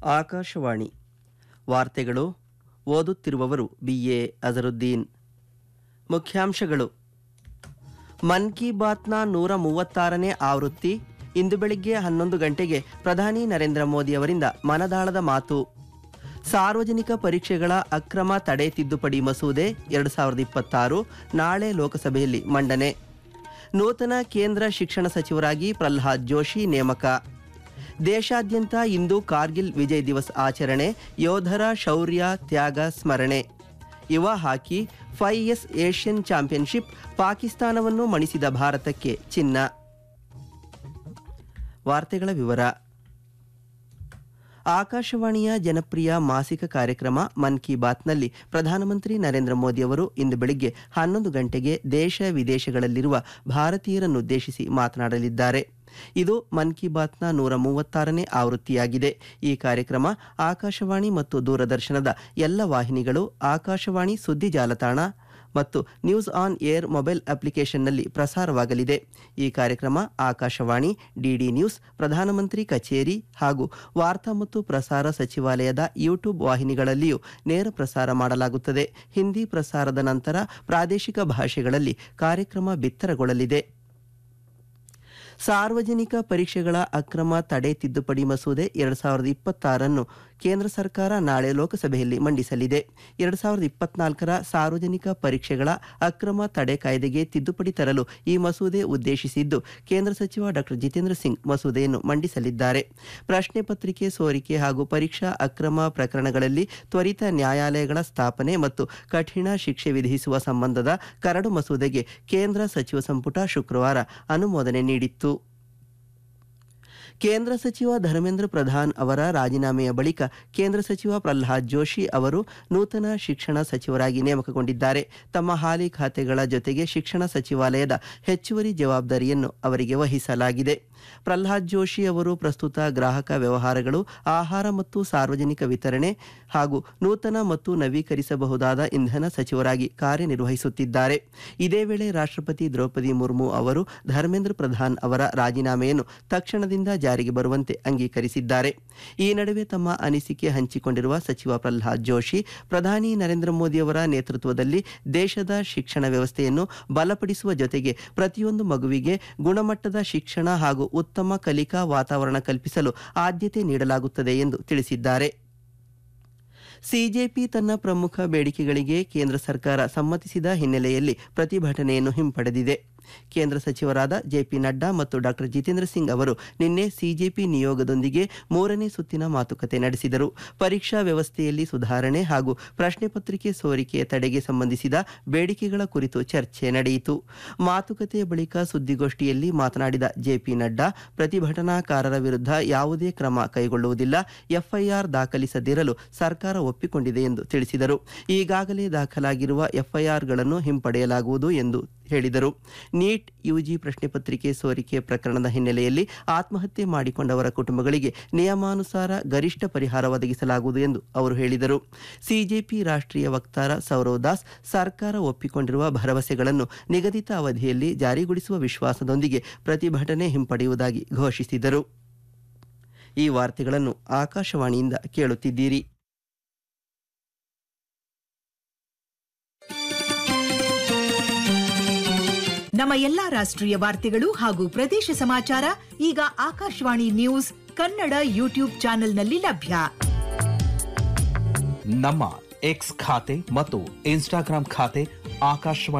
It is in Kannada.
ಆಕಾಶವಾಣಿ ವಾರ್ತೆಗಳು ಓದುತ್ತಿರುವವರು ಬಿ ಎ ಅಜರುದ್ದೀನ್ ಮುಖ್ಯಾಂಶಗಳು ಮನ್ ಕಿ ಬಾತ್ನ ನೂರ ಮೂವತ್ತಾರನೇ ಆವೃತ್ತಿ ಇಂದು ಬೆಳಿಗ್ಗೆ ಹನ್ನೊಂದು ಗಂಟೆಗೆ ಪ್ರಧಾನಿ ನರೇಂದ್ರ ಮೋದಿ ಅವರಿಂದ ಮನದಾಳದ ಮಾತು ಸಾರ್ವಜನಿಕ ಪರೀಕ್ಷೆಗಳ ಅಕ್ರಮ ತಡೆ ತಿದ್ದುಪಡಿ ಮಸೂದೆ ಎರಡು ಸಾವಿರದ ಇಪ್ಪತ್ತಾರು ನಾಳೆ ಲೋಕಸಭೆಯಲ್ಲಿ ಮಂಡನೆ ನೂತನ ಕೇಂದ್ರ ಶಿಕ್ಷಣ ಸಚಿವರಾಗಿ ಪ್ರಹ್ಲಾದ್ ಜೋಶಿ ನೇಮಕ ದೇಶಾದ್ಯಂತ ಇಂದು ಕಾರ್ಗಿಲ್ ವಿಜಯ್ ದಿವಸ್ ಆಚರಣೆ ಯೋಧರ ಶೌರ್ಯ ತ್ಯಾಗ ಸ್ಮರಣೆ ಯುವ hockey fives Asian championship ಪಾಕಿಸ್ತಾನವನ್ನು ಮಣಿಸಿದ ಭಾರತಕ್ಕೆ ಚಿನ್ನ ವಾರ್ತೆಗಳ ವಿವರ ಆಕಾಶವಾಣಿಯ ಜನಪ್ರಿಯ ಮಾಸಿಕ ಕಾರ್ಯಕ್ರಮ ಮನ್ ಕಿ ಬಾತ್ನಲ್ಲಿ ಪ್ರಧಾನಮಂತ್ರಿ ನರೇಂದ್ರ ಮೋದಿ ಅವರು ಇಂದು ಬೆಳಿಗ್ಗೆ ಹನ್ನೊಂದು ಗಂಟೆಗೆ ದೇಶ ವಿದೇಶಗಳಲ್ಲಿರುವ ಭಾರತೀಯರನ್ನುದ್ದೇಶಿಸಿ ಮಾತನಾಡಲಿದ್ದಾರೆ ಇದು ಮನ್ ಕಿ ಬಾತ್ನ ನೂರ ಮೂವತ್ತಾರನೇ ಆವೃತ್ತಿಯಾಗಿದೆ ಈ ಕಾರ್ಯಕ್ರಮ ಆಕಾಶವಾಣಿ ಮತ್ತು ದೂರದರ್ಶನದ ಎಲ್ಲ ವಾಹಿನಿಗಳು ಆಕಾಶವಾಣಿ ಸುದ್ದಿ ಜಾಲತಾಣ ಮತ್ತು ನ್ಯೂಸ್ ಆನ್ ಏರ್ ಮೊಬೈಲ್ ಅಪ್ಲಿಕೇಶನ್ನಲ್ಲಿ ಪ್ರಸಾರವಾಗಲಿದೆ ಈ ಕಾರ್ಯಕ್ರಮ ಆಕಾಶವಾಣಿ ಡಿಡಿ ನ್ಯೂಸ್ ಪ್ರಧಾನಮಂತ್ರಿ ಕಚೇರಿ ಹಾಗೂ ವಾರ್ತಾ ಮತ್ತು ಪ್ರಸಾರ ಸಚಿವಾಲಯದ ಯೂಟ್ಯೂಬ್ ವಾಹಿನಿಗಳಲ್ಲಿಯೂ ನೇರ ಪ್ರಸಾರ ಮಾಡಲಾಗುತ್ತದೆ ಹಿಂದಿ ಪ್ರಸಾರದ ನಂತರ ಪ್ರಾದೇಶಿಕ ಭಾಷೆಗಳಲ್ಲಿ ಕಾರ್ಯಕ್ರಮ ಬಿತ್ತರಗೊಳ್ಳಲಿದೆ ಸಾರ್ವಜನಿಕ ಪರೀಕ್ಷೆಗಳ ಅಕ್ರಮ ತಡೆ ತಿದ್ದುಪಡಿ ಮಸೂದೆ ಎರಡು ಸಾವಿರದ ಇಪ್ಪತ್ತಾರನ್ನು ಕೇಂದ್ರ ಸರ್ಕಾರ ನಾಳೆ ಲೋಕಸಭೆಯಲ್ಲಿ ಮಂಡಿಸಲಿದೆ ಎರಡು ಸಾವಿರದ ಇಪ್ಪತ್ನಾಲ್ಕರ ಸಾರ್ವಜನಿಕ ಪರೀಕ್ಷೆಗಳ ಅಕ್ರಮ ತಡೆ ಕಾಯ್ದೆಗೆ ತಿದ್ದುಪಡಿ ತರಲು ಈ ಮಸೂದೆ ಉದ್ದೇಶಿಸಿದ್ದು ಕೇಂದ್ರ ಸಚಿವ ಡಾಕ್ಟರ್ ಜಿತೇಂದ್ರ ಸಿಂಗ್ ಮಸೂದೆಯನ್ನು ಮಂಡಿಸಲಿದ್ದಾರೆ ಪ್ರಶ್ನೆ ಪತ್ರಿಕೆ ಸೋರಿಕೆ ಹಾಗೂ ಪರೀಕ್ಷಾ ಅಕ್ರಮ ಪ್ರಕರಣಗಳಲ್ಲಿ ತ್ವರಿತ ನ್ಯಾಯಾಲಯಗಳ ಸ್ಥಾಪನೆ ಮತ್ತು ಕಠಿಣ ಶಿಕ್ಷೆ ವಿಧಿಸುವ ಸಂಬಂಧದ ಕರಡು ಮಸೂದೆಗೆ ಕೇಂದ್ರ ಸಚಿವ ಸಂಪುಟ ಶುಕ್ರವಾರ ಅನುಮೋದನೆ ನೀಡಿತ್ತು ಕೇಂದ್ರ ಸಚಿವ ಧರ್ಮೇಂದ್ರ ಪ್ರಧಾನ್ ಅವರ ರಾಜೀನಾಮೆಯ ಬಳಿಕ ಕೇಂದ್ರ ಸಚಿವ ಪ್ರಹ್ಲಾದ್ ಜೋಶಿ ಅವರು ನೂತನ ಶಿಕ್ಷಣ ಸಚಿವರಾಗಿ ನೇಮಕಗೊಂಡಿದ್ದಾರೆ ತಮ್ಮ ಹಾಲಿ ಖಾತೆಗಳ ಜೊತೆಗೆ ಶಿಕ್ಷಣ ಸಚಿವಾಲಯದ ಹೆಚ್ಚುವರಿ ಜವಾಬ್ದಾರಿಯನ್ನು ಅವರಿಗೆ ವಹಿಸಲಾಗಿದೆ ಪ್ರಹ್ಲಾದ್ ಜೋಶಿ ಅವರು ಪ್ರಸ್ತುತ ಗ್ರಾಹಕ ವ್ಯವಹಾರಗಳು ಆಹಾರ ಮತ್ತು ಸಾರ್ವಜನಿಕ ವಿತರಣೆ ಹಾಗೂ ನೂತನ ಮತ್ತು ನವೀಕರಿಸಬಹುದಾದ ಇಂಧನ ಸಚಿವರಾಗಿ ಕಾರ್ಯನಿರ್ವಹಿಸುತ್ತಿದ್ದಾರೆ ಇದೇ ವೇಳೆ ರಾಷ್ಟ್ರಪತಿ ದ್ರೌಪದಿ ಮುರ್ಮು ಅವರು ಧರ್ಮೇಂದ್ರ ಪ್ರಧಾನ್ ಅವರ ರಾಜೀನಾಮೆಯನ್ನು ತಕ್ಷಣದಿಂದ ಜಾರಿಗೆ ಬರುವಂತೆ ಅಂಗೀಕರಿಸಿದ್ದಾರೆ ಈ ನಡುವೆ ತಮ್ಮ ಅನಿಸಿಕೆ ಹಂಚಿಕೊಂಡಿರುವ ಸಚಿವ ಪ್ರಹ್ಲಾದ್ ಜೋಶಿ ಪ್ರಧಾನಿ ನರೇಂದ್ರ ಮೋದಿ ಅವರ ನೇತೃತ್ವದಲ್ಲಿ ದೇಶದ ಶಿಕ್ಷಣ ವ್ಯವಸ್ಥೆಯನ್ನು ಬಲಪಡಿಸುವ ಜೊತೆಗೆ ಪ್ರತಿಯೊಂದು ಮಗುವಿಗೆ ಗುಣಮಟ್ಟದ ಶಿಕ್ಷಣ ಹಾಗೂ ಉತ್ತಮ ಕಲಿಕಾ ವಾತಾವರಣ ಕಲ್ಪಿಸಲು ಆದ್ಯತೆ ನೀಡಲಾಗುತ್ತದೆ ಎಂದು ತಿಳಿಸಿದ್ದಾರೆ ಸಿಜೆಪಿ ತನ್ನ ಪ್ರಮುಖ ಬೇಡಿಕೆಗಳಿಗೆ ಕೇಂದ್ರ ಸರ್ಕಾರ ಸಮ್ಮತಿಸಿದ ಹಿನ್ನೆಲೆಯಲ್ಲಿ ಪ್ರತಿಭಟನೆಯನ್ನು ಹಿಂಪಡೆದಿದೆ ಕೇಂದ್ರ ಸಚಿವರಾದ ಜೆಪಿ ನಡ್ಡಾ ಮತ್ತು ಡಾಕ್ಟರ್ ಜಿತೇಂದ್ರ ಸಿಂಗ್ ಅವರು ನಿನ್ನೆ ಸಿಜೆಪಿ ನಿಯೋಗದೊಂದಿಗೆ ಮೂರನೇ ಸುತ್ತಿನ ಮಾತುಕತೆ ನಡೆಸಿದರು ಪರೀಕ್ಷಾ ವ್ಯವಸ್ಥೆಯಲ್ಲಿ ಸುಧಾರಣೆ ಹಾಗೂ ಪ್ರಶ್ನೆ ಪತ್ರಿಕೆ ಸೋರಿಕೆ ತಡೆಗೆ ಸಂಬಂಧಿಸಿದ ಬೇಡಿಕೆಗಳ ಕುರಿತು ಚರ್ಚೆ ನಡೆಯಿತು ಮಾತುಕತೆಯ ಬಳಿಕ ಸುದ್ದಿಗೋಷ್ಠಿಯಲ್ಲಿ ಮಾತನಾಡಿದ ಜೆಪಿ ನಡ್ಡಾ ಪ್ರತಿಭಟನಾಕಾರರ ವಿರುದ್ಧ ಯಾವುದೇ ಕ್ರಮ ಕೈಗೊಳ್ಳುವುದಿಲ್ಲ ಎಫ್ಐಆರ್ ದಾಖಲಿಸದಿರಲು ಸರ್ಕಾರ ಒಪ್ಪಿಕೊಂಡಿದೆ ಎಂದು ತಿಳಿಸಿದರು ಈಗಾಗಲೇ ದಾಖಲಾಗಿರುವ ಎಫ್ಐಆರ್ಗಳನ್ನು ಹಿಂಪಡೆಯಲಾಗುವುದು ಎಂದು ಹೇಳಿದರು ನೀಟ್ ಯುಜಿ ಪ್ರಶ್ನೆ ಪತ್ರಿಕೆ ಸೋರಿಕೆ ಪ್ರಕರಣದ ಹಿನ್ನೆಲೆಯಲ್ಲಿ ಆತ್ಮಹತ್ಯೆ ಮಾಡಿಕೊಂಡವರ ಕುಟುಂಬಗಳಿಗೆ ನಿಯಮಾನುಸಾರ ಗರಿಷ್ಠ ಪರಿಹಾರ ಒದಗಿಸಲಾಗುವುದು ಎಂದು ಅವರು ಹೇಳಿದರು ಸಿಜೆಪಿ ರಾಷ್ಟ್ರೀಯ ವಕ್ತಾರ ಸೌರವ್ ದಾಸ್ ಸರ್ಕಾರ ಒಪ್ಪಿಕೊಂಡಿರುವ ಭರವಸೆಗಳನ್ನು ನಿಗದಿತ ಅವಧಿಯಲ್ಲಿ ಜಾರಿಗೊಳಿಸುವ ವಿಶ್ವಾಸದೊಂದಿಗೆ ಪ್ರತಿಭಟನೆ ಹಿಂಪಡೆಯುವುದಾಗಿ ಘೋಷಿಸಿದರು ಈ ವಾರ್ತೆಗಳನ್ನು ಆಕಾಶವಾಣಿಯಿಂದ ಕೇಳುತ್ತಿದ್ದೀರಿ ನಮ್ಮ ಎಲ್ಲಾ ರಾಷ್ಟ್ರೀಯ ವಾರ್ತೆಗಳು ಹಾಗೂ ಪ್ರದೇಶ ಸಮಾಚಾರ ಈಗ ಆಕಾಶವಾಣಿ ನ್ಯೂಸ್ ಕನ್ನಡ ಯೂಟ್ಯೂಬ್ ಚಾನೆಲ್ನಲ್ಲಿ ಲಭ್ಯ ನಮ್ಮ ಎಕ್ಸ್ ಖಾತೆ ಮತ್ತು ಇನ್ಸ್ಟಾಗ್ರಾಂ ಖಾತೆ ಆಕಾಶವಾಣಿ